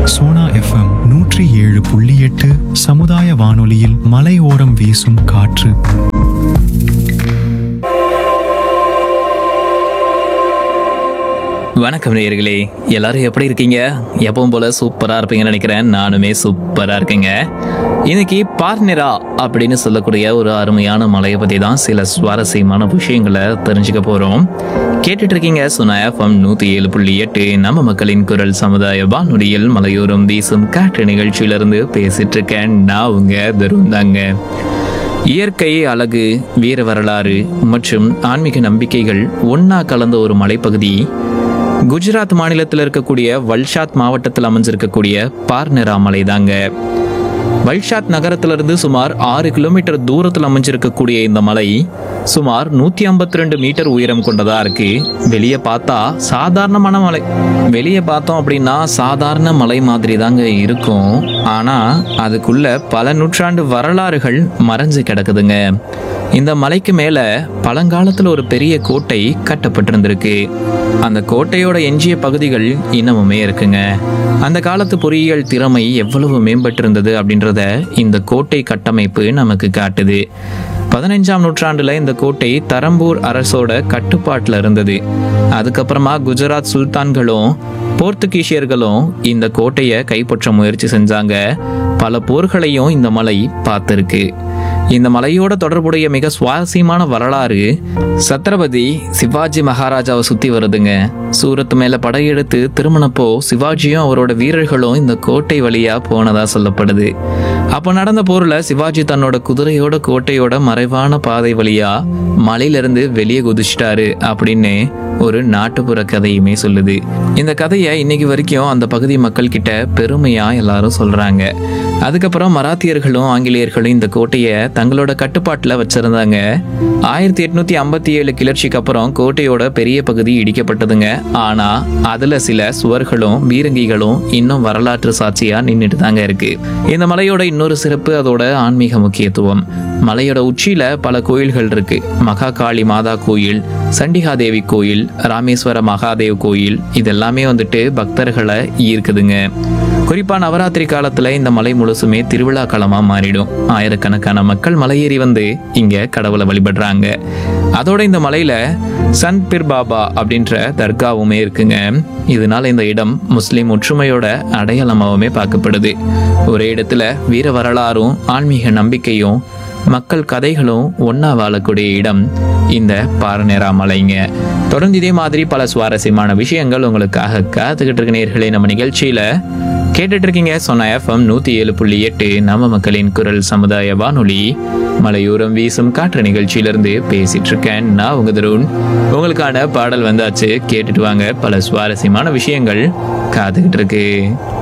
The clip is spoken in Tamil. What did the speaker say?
சோனா எஃப்எம் நூற்றி ஏழு புள்ளி எட்டு சமுதாய வானொலியில் மலையோரம் வீசும் காற்று வணக்கம் நேயர்களே எல்லாரும் எப்படி இருக்கீங்க எப்பவும் போல சூப்பரா இருப்பீங்கன்னு நினைக்கிறேன் நானுமே சூப்பரா இருக்கேங்க இன்னைக்கு பார்னிரா அப்படின்னு சொல்லக்கூடிய ஒரு அருமையான மலையை பத்தி தான் சில சுவாரஸ்யமான விஷயங்களை தெரிஞ்சுக்க போறோம் கேட்டுட்டு இருக்கீங்க சுனா எஃப்எம் நூத்தி ஏழு புள்ளி எட்டு நம்ம மக்களின் குரல் சமுதாய வானொலியில் மலையோரம் வீசும் காற்று நிகழ்ச்சியிலிருந்து பேசிட்டு இருக்கேன் நான் உங்க தருந்தாங்க இயற்கை அழகு வீர வரலாறு மற்றும் ஆன்மீக நம்பிக்கைகள் ஒண்ணா கலந்த ஒரு மலைப்பகுதி குஜராத் மாநிலத்தில் இருக்கக்கூடிய வல்ஷாத் மாவட்டத்தில் அமைஞ்சிருக்கக்கூடிய பார்னரா மலை தாங்க வல்ஷாத் நகரத்திலிருந்து சுமார் ஆறு கிலோமீட்டர் தூரத்தில் அமைஞ்சிருக்கக்கூடிய இந்த மலை சுமார் நூத்தி ஐம்பத்தி ரெண்டு மீட்டர் உயரம் கொண்டதா இருக்கு வெளியே பார்த்தா சாதாரணமான மலை வெளியே பார்த்தோம் அப்படின்னா சாதாரண மலை மாதிரி தாங்க இருக்கும் ஆனா அதுக்குள்ள பல நூற்றாண்டு வரலாறுகள் மறைஞ்சு கிடக்குதுங்க இந்த மலைக்கு மேல பழங்காலத்துல ஒரு பெரிய கோட்டை கட்டப்பட்டிருந்திருக்கு அந்த கோட்டையோட எஞ்சிய பகுதிகள் இன்னமுமே இருக்குங்க அந்த காலத்து பொறியியல் திறமை எவ்வளவு மேம்பட்டிருந்தது அப்படின்றத இந்த கோட்டை கட்டமைப்பு நமக்கு காட்டுது பதினைஞ்சாம் நூற்றாண்டுல இந்த கோட்டை தரம்பூர் அரசோட கட்டுப்பாட்டுல இருந்தது அதுக்கப்புறமா குஜராத் சுல்தான்களும் போர்த்துகீசியர்களும் இந்த கோட்டையை கைப்பற்ற முயற்சி செஞ்சாங்க பல போர்களையும் இந்த மலை பார்த்திருக்கு இந்த மலையோட தொடர்புடைய மிக சுவாரஸ்யமான வரலாறு சத்ரபதி சிவாஜி மகாராஜாவை சுத்தி வருதுங்க சூரத் மேல படையெடுத்து திருமணப்போ சிவாஜியும் அவரோட வீரர்களும் இந்த கோட்டை வழியா போனதா சொல்லப்படுது அப்போ நடந்த போர்ல சிவாஜி தன்னோட குதிரையோட கோட்டையோட மறைவான பாதை வழியா மலையிலிருந்து வெளியே குதிச்சிட்டாரு அப்படின்னு ஒரு நாட்டுப்புற கதையுமே சொல்லுது இந்த கதையை இன்னைக்கு வரைக்கும் அந்த பகுதி மக்கள் கிட்ட பெருமையா எல்லாரும் சொல்றாங்க அதுக்கப்புறம் மராத்தியர்களும் ஆங்கிலேயர்களும் இந்த கோட்டையை தங்களோட கட்டுப்பாட்டில் வச்சிருந்தாங்க ஆயிரத்தி எட்நூத்தி ஐம்பத்தி ஏழு கிளர்ச்சிக்கு அப்புறம் கோட்டையோட பெரிய பகுதி இடிக்கப்பட்டதுங்க ஆனா அதுல சில சுவர்களும் பீரங்கிகளும் இன்னும் வரலாற்று சாட்சியா நின்றுட்டு தாங்க இருக்கு இந்த மலையோட இன்னொரு சிறப்பு அதோட ஆன்மீக முக்கியத்துவம் மலையோட உச்சியில பல கோயில்கள் இருக்கு மகா காளி மாதா கோயில் சண்டிகாதேவி கோயில் ராமேஸ்வர மகாதேவ் கோயில் இதெல்லாமே வந்துட்டு பக்தர்களை ஈர்க்குதுங்க குறிப்பா நவராத்திரி காலத்துல இந்த மலை முழுசுமே திருவிழா களமா மாறிடும் ஆயிரக்கணக்கான மக்கள் மலையேறி வந்து இங்க கடவுளை வழிபடுறாங்க அதோட இந்த மலையில சந்த் பிர் பாபா அப்படின்ற தர்காவுமே இருக்குங்க இதனால இந்த இடம் முஸ்லிம் ஒற்றுமையோட அடையாளமாகவுமே பார்க்கப்படுது ஒரே இடத்துல வீர வரலாறும் ஆன்மீக நம்பிக்கையும் மக்கள் கதைகளும் ஒண்ணா வாழக்கூடிய இடம் இந்த பாரநேரா மலைங்க தொடர்ந்து இதே மாதிரி பல சுவாரஸ்யமான விஷயங்கள் உங்களுக்காக காத்துக்கிட்டு இருக்க நேர்களே நம்ம நிகழ்ச்சியில கேட்டுட்டு இருக்கீங்க சொன்ன எஃப்எம் நூத்தி ஏழு புள்ளி எட்டு நம்ம மக்களின் குரல் சமுதாய வானொலி மலையோரம் வீசும் காற்று நிகழ்ச்சியிலிருந்து பேசிட்டு இருக்கேன் நான் உங்க தருண் உங்களுக்கான பாடல் வந்தாச்சு கேட்டுட்டு வாங்க பல சுவாரஸ்யமான விஷயங்கள் காத்துக்கிட்டு இருக்கு